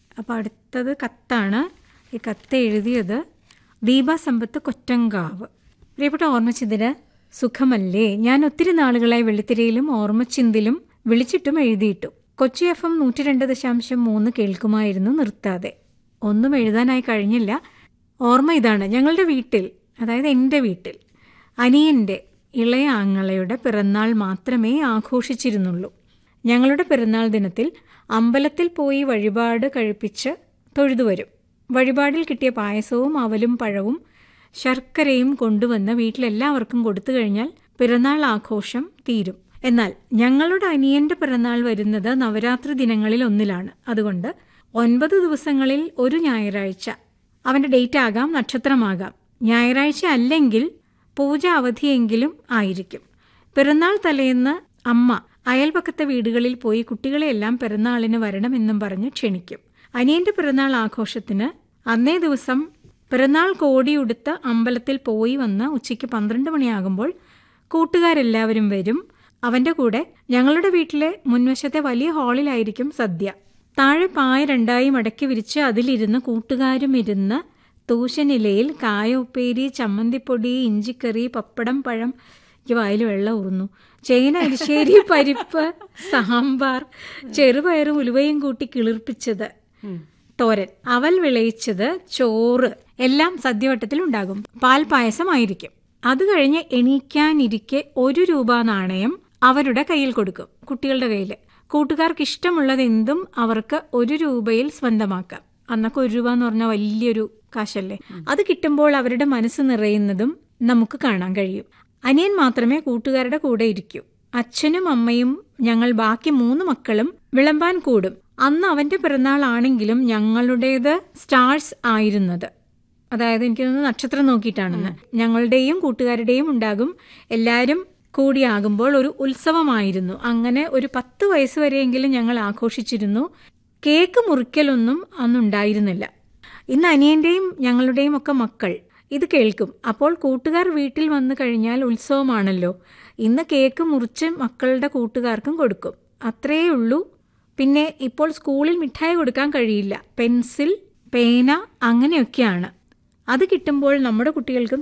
അപ്പോൾ അടുത്തത് കത്താണ് ഈ കത്ത് എഴുതിയത് ദീപ സമ്പത്ത് കൊറ്റങ്കാവ് പ്രിയപ്പെട്ട ഓർമ്മച്ചിന്തിന് സുഖമല്ലേ ഞാൻ ഒത്തിരി നാളുകളായി വെള്ളിത്തിരയിലും ഓർമ്മച്ചിന്തിലും വിളിച്ചിട്ടും എഴുതിയിട്ടു കൊച്ചി എഫ് എം നൂറ്റി രണ്ട് ദശാംശം മൂന്ന് കേൾക്കുമായിരുന്നു നിർത്താതെ ഒന്നും എഴുതാനായി കഴിഞ്ഞില്ല ഓർമ്മ ഇതാണ് ഞങ്ങളുടെ വീട്ടിൽ അതായത് എൻ്റെ വീട്ടിൽ അനിയൻ്റെ ഇളയ ആങ്ങളയുടെ പിറന്നാൾ മാത്രമേ ആഘോഷിച്ചിരുന്നുള്ളൂ ഞങ്ങളുടെ പിറന്നാൾ ദിനത്തിൽ അമ്പലത്തിൽ പോയി വഴിപാട് കഴിപ്പിച്ച് തൊഴുതുവരും വഴിപാടിൽ കിട്ടിയ പായസവും അവലും പഴവും ശർക്കരയും കൊണ്ടുവന്ന് വീട്ടിലെല്ലാവർക്കും കൊടുത്തു കഴിഞ്ഞാൽ പിറന്നാൾ ആഘോഷം തീരും എന്നാൽ ഞങ്ങളുടെ അനിയന്റെ പിറന്നാൾ വരുന്നത് നവരാത്രി ദിനങ്ങളിൽ ഒന്നിലാണ് അതുകൊണ്ട് ഒൻപത് ദിവസങ്ങളിൽ ഒരു ഞായറാഴ്ച അവന്റെ ഡേറ്റ് ആകാം നക്ഷത്രമാകാം ഞായറാഴ്ച അല്ലെങ്കിൽ പൂജ അവധിയെങ്കിലും ആയിരിക്കും പിറന്നാൾ തലേന്ന് അമ്മ അയൽപക്കത്തെ വീടുകളിൽ പോയി കുട്ടികളെയെല്ലാം പിറന്നാളിന് വരണമെന്നും പറഞ്ഞ് ക്ഷണിക്കും അനിയന്റെ പിറന്നാൾ ആഘോഷത്തിന് അന്നേ ദിവസം പിറന്നാൾ കോടിയുടുത്ത് അമ്പലത്തിൽ പോയി വന്ന് ഉച്ചയ്ക്ക് പന്ത്രണ്ട് മണിയാകുമ്പോൾ കൂട്ടുകാരെല്ലാവരും വരും അവന്റെ കൂടെ ഞങ്ങളുടെ വീട്ടിലെ മുൻവശത്തെ വലിയ ഹാളിലായിരിക്കും സദ്യ താഴെ പായ രണ്ടായി മടക്കി വിരിച്ച് അതിലിരുന്ന് കൂട്ടുകാരും ഇരുന്ന് തൂശനിലയിൽ കായ ഉപ്പേരി ചമ്മന്തിപ്പൊടി ഇഞ്ചിക്കറി പപ്പടം പഴം എനിക്ക് വായിൽ വെള്ളം ഊർന്നു ചേന അരിശ്ശേരി പരിപ്പ് സാമ്പാർ ചെറുപയറും ഉലുവയും കൂട്ടി കിളിർപ്പിച്ചത് തോരൻ അവൽ വിളയിച്ചത് ചോറ് എല്ലാം സദ്യവട്ടത്തിൽ ഉണ്ടാകും പാൽ പായസമായിരിക്കും അത് കഴിഞ്ഞ് എണീക്കാനിരിക്കെ ഒരു രൂപ നാണയം അവരുടെ കയ്യിൽ കൊടുക്കും കുട്ടികളുടെ കയ്യിൽ കൂട്ടുകാർക്ക് ഇഷ്ടമുള്ളത് എന്തും അവർക്ക് ഒരു രൂപയിൽ സ്വന്തമാക്കാം അന്നൊക്കെ ഒരു രൂപ എന്ന് പറഞ്ഞാൽ വലിയൊരു കാശല്ലേ അത് കിട്ടുമ്പോൾ അവരുടെ മനസ്സ് നിറയുന്നതും നമുക്ക് കാണാൻ കഴിയും അനിയൻ മാത്രമേ കൂട്ടുകാരുടെ കൂടെ ഇരിക്കൂ അച്ഛനും അമ്മയും ഞങ്ങൾ ബാക്കി മൂന്ന് മക്കളും വിളമ്പാൻ കൂടും അന്ന് അവന്റെ പിറന്നാളാണെങ്കിലും ഞങ്ങളുടേത് സ്റ്റാർസ് ആയിരുന്നത് അതായത് എനിക്ക് തോന്നുന്നു നക്ഷത്രം നോക്കിയിട്ടാണെന്ന് ഞങ്ങളുടെയും കൂട്ടുകാരുടെയും ഉണ്ടാകും എല്ലാവരും കൂടിയാകുമ്പോൾ ഒരു ഉത്സവമായിരുന്നു അങ്ങനെ ഒരു പത്ത് വയസ്സ് വരെയെങ്കിലും ഞങ്ങൾ ആഘോഷിച്ചിരുന്നു കേക്ക് മുറിക്കലൊന്നും അന്നുണ്ടായിരുന്നില്ല ഇന്ന് അനിയന്റെയും ഞങ്ങളുടെയും ഒക്കെ മക്കൾ ഇത് കേൾക്കും അപ്പോൾ കൂട്ടുകാർ വീട്ടിൽ വന്നു കഴിഞ്ഞാൽ ഉത്സവമാണല്ലോ ഇന്ന് കേക്ക് മുറിച്ച് മക്കളുടെ കൂട്ടുകാർക്കും കൊടുക്കും അത്രയേ ഉള്ളൂ പിന്നെ ഇപ്പോൾ സ്കൂളിൽ മിഠായി കൊടുക്കാൻ കഴിയില്ല പെൻസിൽ പേന അങ്ങനെയൊക്കെയാണ് അത് കിട്ടുമ്പോൾ നമ്മുടെ കുട്ടികൾക്കും